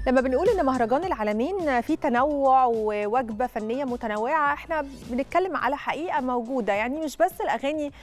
لما بنقول ان مهرجان العالمين فيه تنوع ووجبه فنيه متنوعه احنا بنتكلم على حقيقه موجوده يعني مش بس الاغاني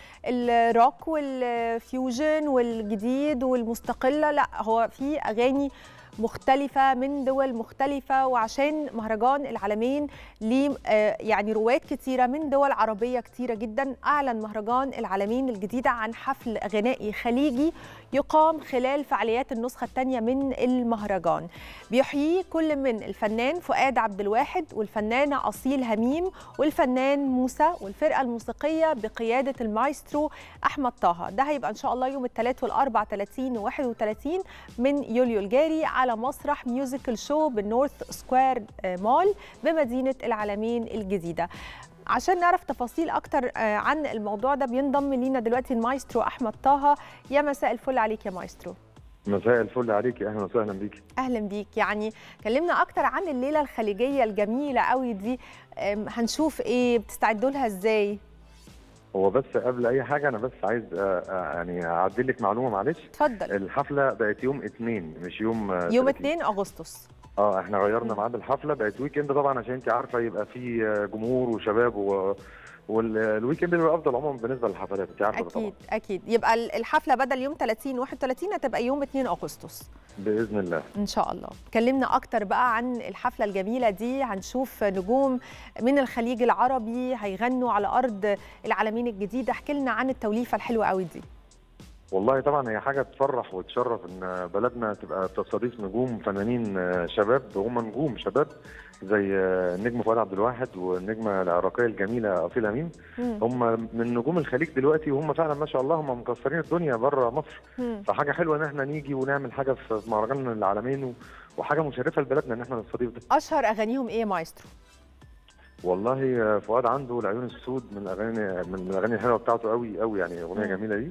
الروك والفيوجن والجديد والمستقله لا هو في اغاني مختلفة من دول مختلفة وعشان مهرجان العالمين ليه يعني رواد كتيرة من دول عربية كتيرة جدا أعلن مهرجان العالمين الجديدة عن حفل غنائي خليجي يقام خلال فعاليات النسخة الثانية من المهرجان بيحييه كل من الفنان فؤاد عبد الواحد والفنانة أصيل هميم والفنان موسى والفرقة الموسيقية بقيادة المايسترو أحمد طه ده هيبقى إن شاء الله يوم الثلاث والأربع 30 و 31 من يوليو الجاري على مسرح ميوزيكال شو بالنورث سكوير مول بمدينة العالمين الجديدة عشان نعرف تفاصيل اكتر عن الموضوع ده بينضم لينا دلوقتي المايسترو احمد طه يا مساء الفل عليك يا مايسترو مساء الفل عليكي اهلا وسهلا بيكي اهلا بيك يعني كلمنا اكتر عن الليله الخليجيه الجميله قوي دي هنشوف ايه بتستعدوا لها ازاي هو بس قبل اي حاجه انا بس عايز يعني اعدل لك معلومه معلش اتفضل الحفله بقت يوم اثنين مش يوم يوم 2 اغسطس اه احنا غيرنا ميعاد الحفله بقت ويك اند طبعا عشان انت عارفه يبقى في جمهور وشباب و... والويك اند بيبقى افضل عموما بالنسبه للحفلات انت عارفه اكيد طبعا. اكيد يبقى الحفله بدل يوم 30 31 هتبقى يوم 2 اغسطس باذن الله ان شاء الله كلمنا اكتر بقى عن الحفله الجميله دي هنشوف نجوم من الخليج العربي هيغنوا على ارض العالمين الجديده احكي لنا عن التوليفه الحلوه قوي دي والله طبعا هي حاجه تفرح وتشرف ان بلدنا تبقى تستضيف نجوم فنانين شباب هم نجوم شباب زي النجم فؤاد عبد الواحد والنجمه العراقيه الجميله اصيل امين هم من نجوم الخليج دلوقتي وهم فعلا ما شاء الله هم مكسرين الدنيا بره مصر مم. فحاجه حلوه ان احنا نيجي ونعمل حاجه في مهرجان العالمين وحاجه مشرفه لبلدنا ان احنا نستضيف ده اشهر اغانيهم ايه يا مايسترو والله فؤاد عنده العيون السود من الاغاني من الاغاني الحلوه بتاعته قوي قوي يعني اغنيه جميله دي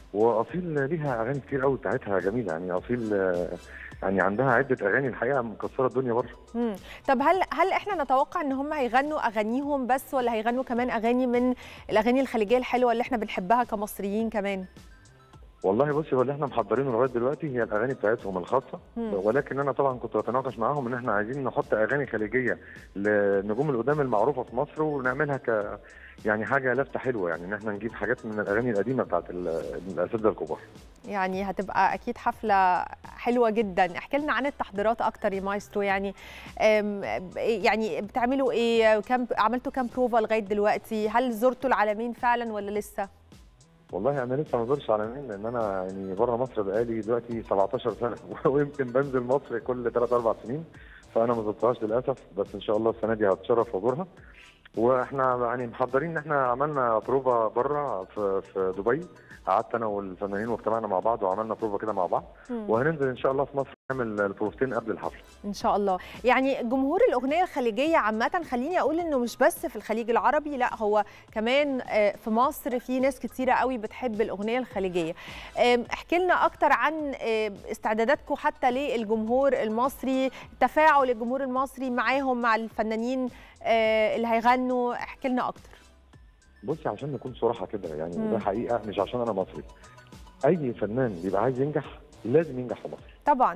واصيل ليها اغاني كتير قوي بتاعتها جميله يعني اصيل يعني عندها عده اغاني الحقيقه مكسره الدنيا بره مم. طب هل هل احنا نتوقع ان هم هيغنوا اغانيهم بس ولا هيغنوا كمان اغاني من الاغاني الخليجيه الحلوه اللي احنا بنحبها كمصريين كمان والله بصي هو اللي احنا محضرينه لغايه دلوقتي هي الاغاني بتاعتهم الخاصه مم. ولكن انا طبعا كنت بتناقش معاهم ان احنا عايزين نحط اغاني خليجيه للنجوم القدام المعروفه في مصر ونعملها ك يعني حاجه لافته حلوه يعني ان احنا نجيب حاجات من الاغاني القديمه بتاعت ال- الاساتذه الكبار يعني هتبقى اكيد حفله حلوه جدا احكي لنا عن التحضيرات اكتر يا مايسترو يعني أم، يعني بتعملوا ايه كم عملتوا كام بروفا لغايه دلوقتي هل زرتوا العالمين فعلا ولا لسه والله انا لسه ما زرتش عالمين لان انا يعني بره مصر بقالي دلوقتي 17 سنه ويمكن بنزل مصر كل 3 4 سنين فانا ما زرتهاش للاسف بس ان شاء الله السنه دي هتشرف وازورها واحنا يعني محضرين ان احنا عملنا بروفا بره في في دبي قعدت انا والفنانين واجتمعنا مع بعض وعملنا بروفا كده مع بعض مم. وهننزل ان شاء الله في مصر نعمل البروفتين قبل الحفله ان شاء الله يعني جمهور الاغنيه الخليجيه عامه خليني اقول انه مش بس في الخليج العربي لا هو كمان آه، في مصر في ناس كتيره قوي بتحب الاغنيه الخليجيه آم، احكي لنا اكتر عن آه، استعداداتكم حتى للجمهور المصري تفاعل الجمهور المصري معاهم مع الفنانين آه، اللي هيغنوا احكي لنا اكتر بصي عشان نكون صراحه كده يعني مم. ده حقيقه مش عشان انا مصري اي فنان بيبقى عايز ينجح لازم ينجح في مصر طبعا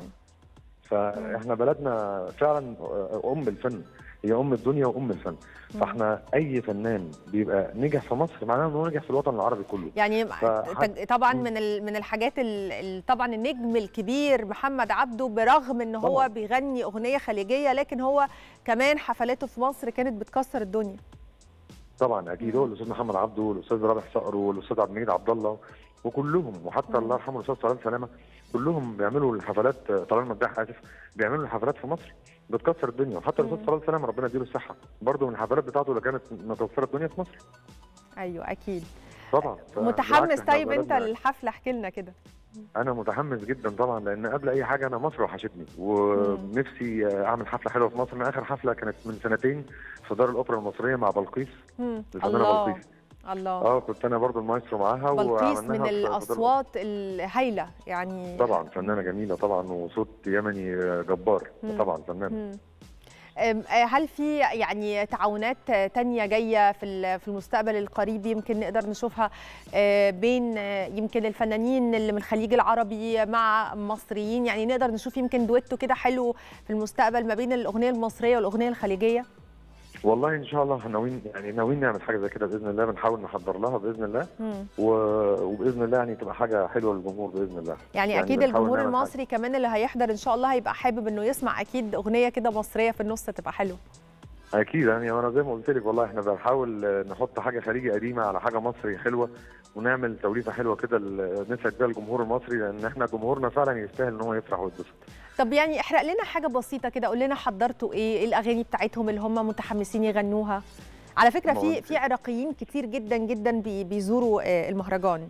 فاحنا بلدنا فعلا ام الفن هي ام الدنيا وام الفن مم. فاحنا اي فنان بيبقى نجح في مصر معناه انه نجح في الوطن العربي كله يعني فحد- تج- طبعا مم. من ال- من الحاجات ال- ال- طبعا النجم الكبير محمد عبده برغم ان هو طبعاً. بيغني اغنيه خليجيه لكن هو كمان حفلاته في مصر كانت بتكسر الدنيا طبعا اكيد هو الاستاذ محمد عبده والاستاذ رابح صقر والاستاذ عبد المجيد عبد الله وكلهم وحتى مم. الله يرحمه الاستاذ طلال سلامه كلهم بيعملوا الحفلات طلال مداح اسف بيعملوا الحفلات في مصر بتكسر الدنيا وحتى مم. الاستاذ طلال سلامه ربنا يديله الصحه برضه من الحفلات بتاعته اللي كانت مكسره الدنيا في مصر ايوه اكيد طبعا متحمس فبالعكس إحنا طيب انت بلدنا- للحفله احكي لنا كده انا متحمس جدا طبعا لان قبل اي حاجه انا مصر وحشتني ونفسي اعمل حفله حلوه في مصر انا اخر حفله كانت من سنتين في دار الاوبرا المصريه مع بلقيس مم. الفنانه الله بلقيس الله اه كنت انا برضو المايسترو معاها بلقيس وعملناها من في- في دار الاصوات الهايله يعني طبعا فنانه جميله طبعا وصوت يمني جبار مم. طبعا فنان مم. أم، آه، هل في يعني تعاونات آه، تانية جايه في ال- في المستقبل القريب يمكن نقدر نشوفها آه، بين آه، يمكن الفنانين اللي من الخليج العربي مع مصريين يعني نقدر نشوف يمكن دويتو كده حلو في المستقبل ما بين الاغنيه المصريه والاغنيه الخليجيه والله ان شاء الله ناويين يعني ناويين نعمل حاجه زي كده باذن الله بنحاول نحضر لها باذن الله مم. و... وباذن الله يعني تبقى حاجه حلوه للجمهور باذن الله يعني, يعني اكيد بنحاول الجمهور نعمل حاجة. المصري كمان اللي هيحضر ان شاء الله هيبقى حابب انه يسمع اكيد اغنيه كده مصريه في النص تبقى حلوه اكيد يعني انا زي ما قلت لك والله احنا بنحاول آه، نحط حاجه خليجي قديمه على حاجه مصري حلوه ونعمل توليفه حلوه كده ل- نسعد بيها الجمهور المصري لان احنا جمهورنا فعلا يستاهل ان هو يفرح ويتبسط طب يعني احرق لنا حاجه بسيطه كده قول لنا حضرتوا ايه ايه الاغاني بتاعتهم اللي هم متحمسين يغنوها على فكره ما في قلت- في عراقيين كتير جدا جدا بي- بيزوروا آه، المهرجان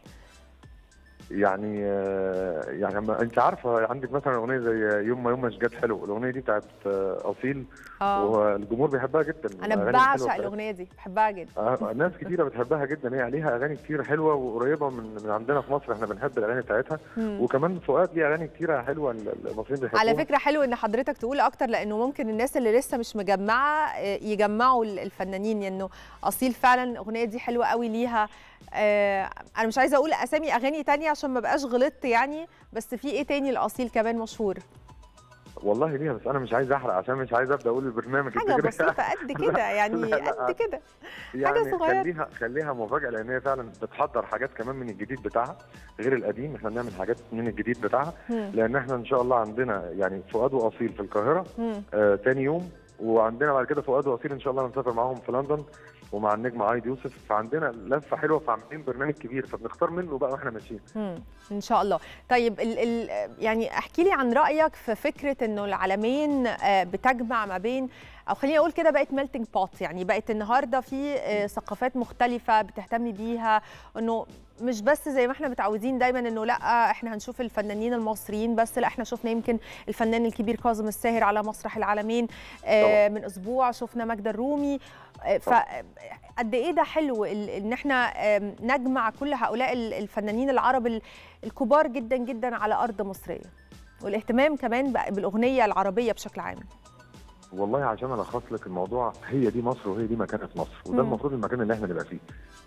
يعني آه، يعني ما انت عارفه عندك مثلا اغنيه زي يوم ما يوم مش جت حلو الاغنيه دي بتاعت آه، اصيل اه والجمهور بيحبها جدا انا الأغاني الحلوة بعشق بتاعتها. الاغنيه دي بحبها جدا آه، ناس كتيرة بتحبها جدا هي عليها اغاني كتير حلوه وقريبه من من عندنا في مصر احنا بنحب الاغاني بتاعتها مم. وكمان فؤاد ليه اغاني كتيره حلوه ال- المصريين بيحبوها على فكره حلو ان حضرتك تقول اكتر لانه ممكن الناس اللي لسه مش مجمعه آه، يجمعوا ال- الفنانين لانه اصيل فعلا الاغنيه دي حلوه قوي ليها آه، انا مش عايزه اقول اسامي اغاني تانية عشان ما بقاش غلطت يعني بس في ايه تاني الاصيل كمان مشهور والله ليها بس انا مش عايز احرق عشان مش عايز ابدا اقول البرنامج حاجه أنت كده- بسيطه قد كده يعني لا، لا. قد كده يعني صغيرة. خليها خليها مفاجاه لان هي فعلا بتحضر حاجات كمان من الجديد بتاعها غير القديم احنا بنعمل حاجات من الجديد بتاعها مم. لان احنا ان شاء الله عندنا يعني فؤاد واصيل في القاهره مم. آه تاني يوم وعندنا بعد كده فؤاد واصيل ان شاء الله هنسافر معاهم في لندن ومع النجم عايد يوسف فعندنا لفه حلوه فعاملين برنامج كبير فبنختار منه بقى واحنا ماشيين مم. ان شاء الله طيب ال ال يعني احكي لي عن رايك في فكره انه العالمين آه، بتجمع ما بين او خليني اقول كده بقت ميلتنج بوت يعني بقت النهارده في آه، ثقافات مختلفه بتهتم بيها انه مش بس زي ما احنا متعودين دايما انه لا احنا هنشوف الفنانين المصريين بس لا احنا شفنا يمكن الفنان الكبير كاظم الساهر على مسرح العالمين آه، من اسبوع شفنا ماجدة الرومي آه، ف قد ايه ده حلو ال- ان احنا آم، نجمع كل هؤلاء ال- الفنانين العرب ال- الكبار جدا جدا على ارض مصريه والاهتمام كمان بقى بالاغنيه العربيه بشكل عام والله عشان الخص لك الموضوع هي دي مصر وهي دي مكانه مصر وده مم. المفروض المكان اللي احنا نبقى فيه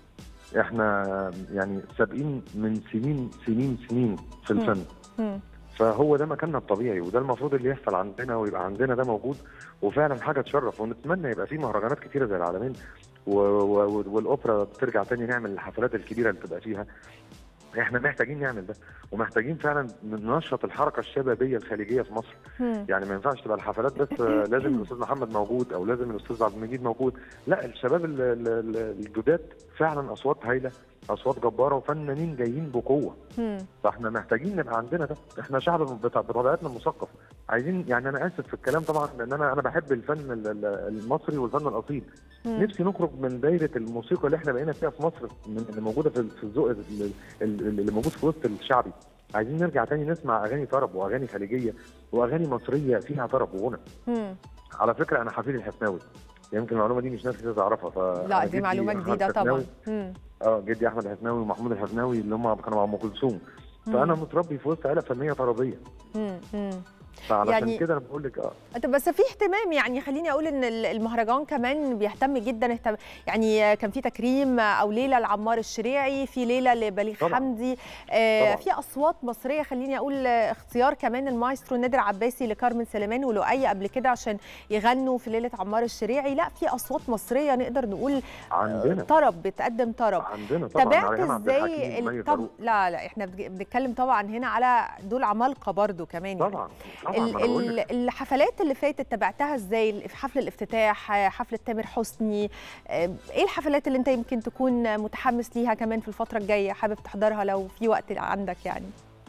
احنا يعني سابقين من سنين سنين سنين في مم. الفن مم. فهو ده مكاننا الطبيعي وده المفروض اللي يحصل عندنا ويبقى عندنا ده موجود وفعلا حاجه تشرف ونتمنى يبقى في مهرجانات كتيره زي العالمين و... و... والاوبرا ترجع تاني نعمل الحفلات الكبيره اللي تبقى فيها احنا محتاجين نعمل ده ومحتاجين فعلا ننشط الحركه الشبابيه الخليجيه في مصر مم. يعني ما ينفعش تبقى الحفلات بس آه، لازم الاستاذ محمد موجود او لازم الاستاذ عبد المجيد موجود لا الشباب ال- ال- ال- الجداد فعلا اصوات هايله اصوات جباره وفنانين جايين بقوه مم. فاحنا محتاجين نبقى عندنا ده احنا شعب بتاع- بطبيعتنا مثقف عايزين يعني انا اسف في الكلام طبعا لان انا انا بحب الفن ال- ال- المصري والفن الاصيل مم. نفسي نخرج من دايره الموسيقى اللي احنا بقينا فيها في مصر من اللي موجوده في في الذوق ال- ال- اللي موجود في وسط الشعبي عايزين نرجع تاني نسمع اغاني طرب واغاني خليجيه واغاني مصريه فيها طرب وغنى مم. على فكره انا حفيد الحفناوي يمكن المعلومه دي مش ناس كتير تعرفها ف لا دي معلومه جديده طبعا مم. اه جدي احمد الحفناوي ومحمود الحفناوي اللي هم كانوا مع ام كلثوم فانا متربي في وسط عيله فنيه طربيه مم. مم. فعلشان يعني- يعني كده انا بقول لك اه طب بس في اهتمام يعني خليني اقول ان ال- المهرجان كمان بيهتم جدا اهتم يعني كان في تكريم او ليله لعمار الشريعي في ليله لبليغ طبعاً. حمدي آه طبعاً. في اصوات مصريه خليني اقول آه، اختيار كمان المايسترو نادر عباسي لكارمن سليمان ولؤي قبل كده عشان يغنوا في ليله عمار الشريعي لا في اصوات مصريه نقدر نقول عندنا طرب بتقدم طرب عندنا طبعا تابعت ريهام عبد ازاي الحكيم، مي ال- طب فاروق. لا لا احنا بنج- بنتكلم طبعا هنا على دول عمالقه برضو كمان يعني. طبعا طبعا ال- ما أنا بقول لك. ال- الحفلات اللي فاتت تابعتها ازاي في حفل الافتتاح حفله تامر حسني آه، ايه الحفلات اللي انت يمكن تكون متحمس ليها كمان في الفتره الجايه حابب تحضرها لو في وقت عندك يعني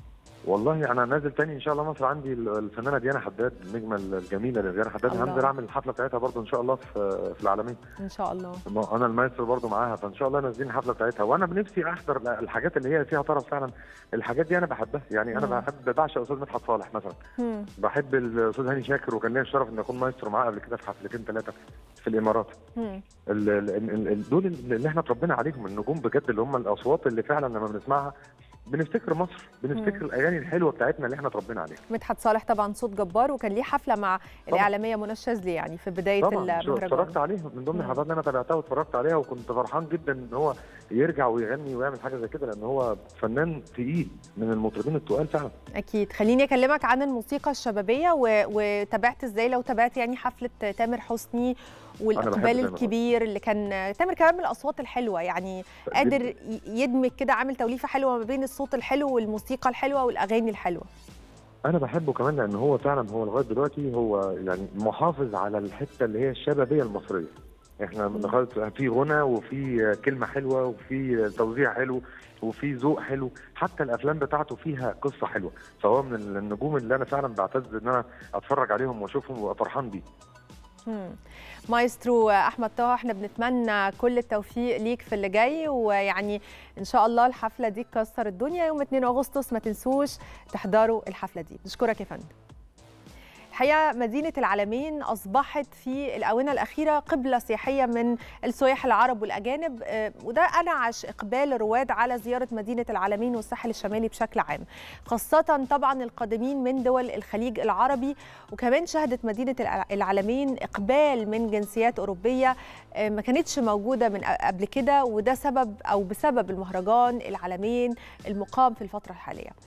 والله انا نازل تاني ان شاء الله مصر عندي الفنانه ديانا حداد النجمه الجميله ديانا حداد الله. هنزل اعمل الحفله بتاعتها برضو ان شاء الله في في العالمين ان شاء الله ما انا المايسترو برضو معاها فان شاء الله نازلين الحفله بتاعتها وانا بنفسي احضر الحاجات اللي هي فيها طرف فعلا الحاجات دي انا بحبها يعني انا مم. بحب بعشق استاذ مدحت صالح مثلا مم. بحب الاستاذ هاني شاكر وكان ليا الشرف ان اكون مايسترو معاه قبل كده في حفلتين ثلاثه في الامارات مم. ال- ال- ال- ال- دول اللي احنا اتربينا عليهم النجوم بجد اللي هم الاصوات اللي فعلا لما بنسمعها بنفتكر مصر بنفتكر الاغاني الحلوه بتاعتنا اللي احنا اتربينا عليها مدحت صالح طبعا صوت جبار وكان ليه حفله مع طبعاً. الاعلاميه منى الشاذلي يعني في بدايه طبعا شو- اتفرجت المهرجان عليها من ضمن مم. الحفلات اللي انا تابعتها واتفرجت عليها وكنت فرحان جدا ان هو يرجع ويغني ويعمل حاجه زي كده لان هو فنان تقيل من المطربين التقال فعلا اكيد خليني اكلمك عن الموسيقى الشبابيه و... وتابعت ازاي لو تابعت يعني حفله تامر حسني بحب والاقبال تامر الكبير اللي كان تامر كمان من الاصوات الحلوه يعني قادر جداً. ي- يدمج كده عامل توليفه حلوه ما بين الصوت الحلو والموسيقى الحلوه والاغاني الحلوه انا بحبه كمان لان هو فعلا هو لغايه دلوقتي هو يعني محافظ على الحته اللي هي الشبابيه المصريه احنا مم. لغايه في غنى وفي كلمه حلوه وفي توزيع حلو وفي ذوق حلو حتى الافلام بتاعته فيها قصه حلوه فهو من النجوم اللي انا فعلا بعتز ان انا اتفرج عليهم واشوفهم وابقى فرحان بيه مم. مايسترو احمد طه احنا بنتمنى كل التوفيق ليك في اللي جاي ويعني ان شاء الله الحفله دي تكسر الدنيا يوم 2 اغسطس ما تنسوش تحضروا الحفله دي بشكرك يا فندم الحقيقه مدينه العالمين اصبحت في الاونه الاخيره قبله سياحيه من السياح العرب والاجانب آه، وده انعش اقبال الرواد على زياره مدينه العالمين والساحل الشمالي بشكل عام خاصه طبعا القادمين من دول الخليج العربي وكمان شهدت مدينه الع- العالمين اقبال من جنسيات اوروبيه آه، ما كانتش موجوده من قبل كده وده سبب او بسبب المهرجان العالمين المقام في الفتره الحاليه